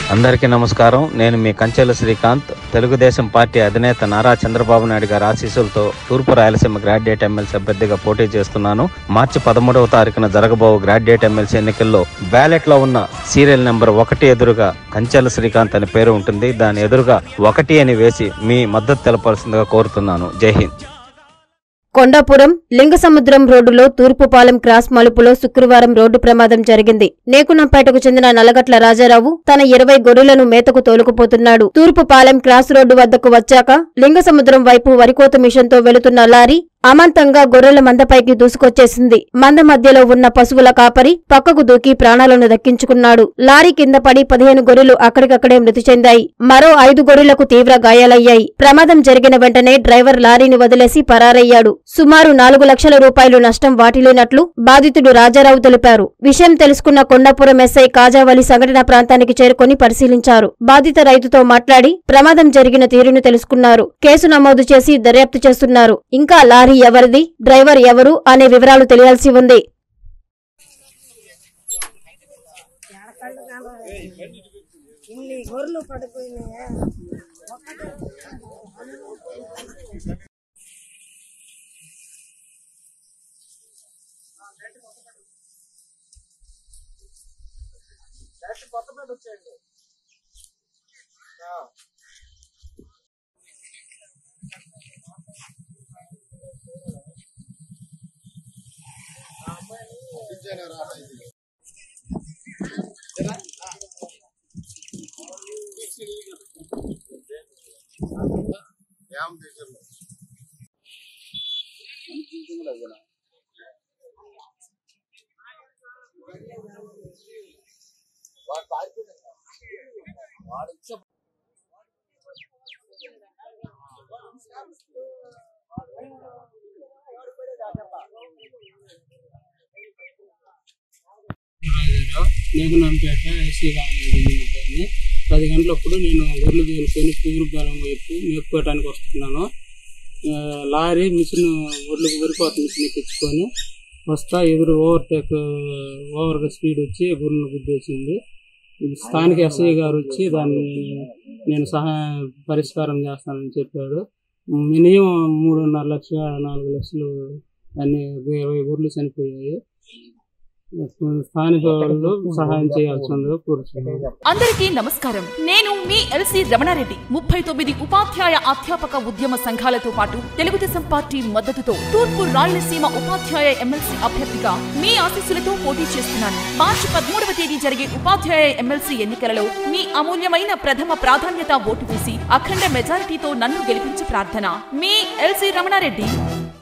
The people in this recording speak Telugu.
అందరికీ నమస్కారం నేను మీ కంచెల శ్రీకాంత్ తెలుగుదేశం పార్టీ అధినేత నారా చంద్రబాబు నాయుడు గారి ఆశీస్సులతో తూర్పు రాయలసీమ గ్రాడ్యుయేట్ ఎమ్మెల్సీ అభ్యర్థిగా పోటీ చేస్తున్నాను మార్చి పదమూడవ తారీఖున జరగబో గ్రాడ్యుయేట్ ఎమ్మెల్సీ ఎన్నికల్లో బ్యాలెట్ లో ఉన్న సీరియల్ నెంబర్ ఒకటి ఎదురుగా కంచెల శ్రీకాంత్ అని పేరు ఉంటుంది దాని ఎదురుగా ఒకటి అని వేసి మీ మద్దతు తెలపాల్సిందిగా కోరుతున్నాను జై హింద్ కొండాపురం లింగసముద్రం రోడ్డులో తూర్పుపాలెం క్రాస్ మలుపులో శుక్రవారం రోడ్డు ప్రమాదం జరిగింది నేకునంపేటకు చెందిన నల్లగట్ల రాజారావు తన ఇరవై గొర్రెలను మేతకు తోలుకుపోతున్నాడు తూర్పుపాలెం క్రాస్ రోడ్డు వద్దకు వచ్చాక లింగసముద్రం వైపు వరికోత మిషన్తో వెళుతున్న లారీ అమాంతంగా గొర్రెల మందపైకి దూసుకొచ్చేసింది మంద మధ్యలో ఉన్న పశువుల కాపరి పక్కకు దూకి ప్రాణాలను దక్కించుకున్నాడు లారీ కింద పడి పదిహేను గొర్రెలు అక్కడికక్కడే మృతి చెందాయి మరో ఐదు గొర్రెలకు తీవ్ర గాయాలయ్యాయి ప్రమాదం జరిగిన వెంటనే డ్రైవర్ లారీని వదిలేసి పరారయ్యాడు సుమారు నాలుగు లక్షల రూపాయలు నష్టం వాటిల్లినట్లు బాధితుడు రాజారావు తెలిపారు విషయం తెలుసుకున్న కొండాపురం ఎస్ఐ కాజావలి సంఘటన ప్రాంతానికి చేరుకొని పరిశీలించారు బాధిత రైతుతో మాట్లాడి ప్రమాదం జరిగిన తీరును తెలుసుకున్నారు కేసు నమోదు చేసి దర్యాప్తు చేస్తున్నారు ఇంకా లారీ ఎవరిది డ్రైవర్ ఎవరు అనే వివరాలు తెలియాల్సి ఉంది ఇన్ని గొర్రెలు పడిపోయినాయా రాజారావు నేగునంపేట ఎస్సీ కాలనీ అబ్బాయిని పది గంటలప్పుడు నేను ఊర్లు తోలుకొని తూర్పుపాలెం వైపు మేపుకోవడానికి వస్తున్నాను ఆ, లారీ మిషన్ ఒడ్లకు వరికోత మిషన్ ఎక్కించుకొని వస్తా ఎదురు ఓవర్టేక్ ఓవర్గా స్పీడ్ వచ్చి గుర్రెలను గుద్దేసింది స్థానిక ఎస్ఐ గారు వచ్చి దాన్ని నేను సహాయ పరిష్కారం చేస్తానని చెప్పాడు మినిమం మూడున్నర లక్ష నాలుగు లక్షలు అన్ని ఇరవై గొర్రెలు చనిపోయాయి స్థానిక వాళ్ళు సహాయం చేయాల్సిందిగా కోరుతున్నాను అందరికీ నమస్కారం నేను మీ ఎల్సి రమణారెడ్డి ముప్పై తొమ్మిది ఉపాధ్యాయ అధ్యాపక ఉద్యమ సంఘాలతో పాటు తెలుగుదేశం పార్టీ మద్దతుతో తూర్పు రాయలసీమ ఉపాధ్యాయ ఎమ్మెల్సీ అభ్యర్థిగా మీ ఆశీస్సులతో పోటీ చేస్తున్నాను మార్చి పదమూడవ తేదీ జరిగే ఉపాధ్యాయ ఎమ్మెల్సీ ఎన్నికలలో మీ అమూల్యమైన ప్రథమ ప్రాధాన్యత ఓటు వేసి అఖండ మెజారిటీతో నన్ను గెలిపించి ప్రార్థన మీ ఎల్సి రమణారెడ్డి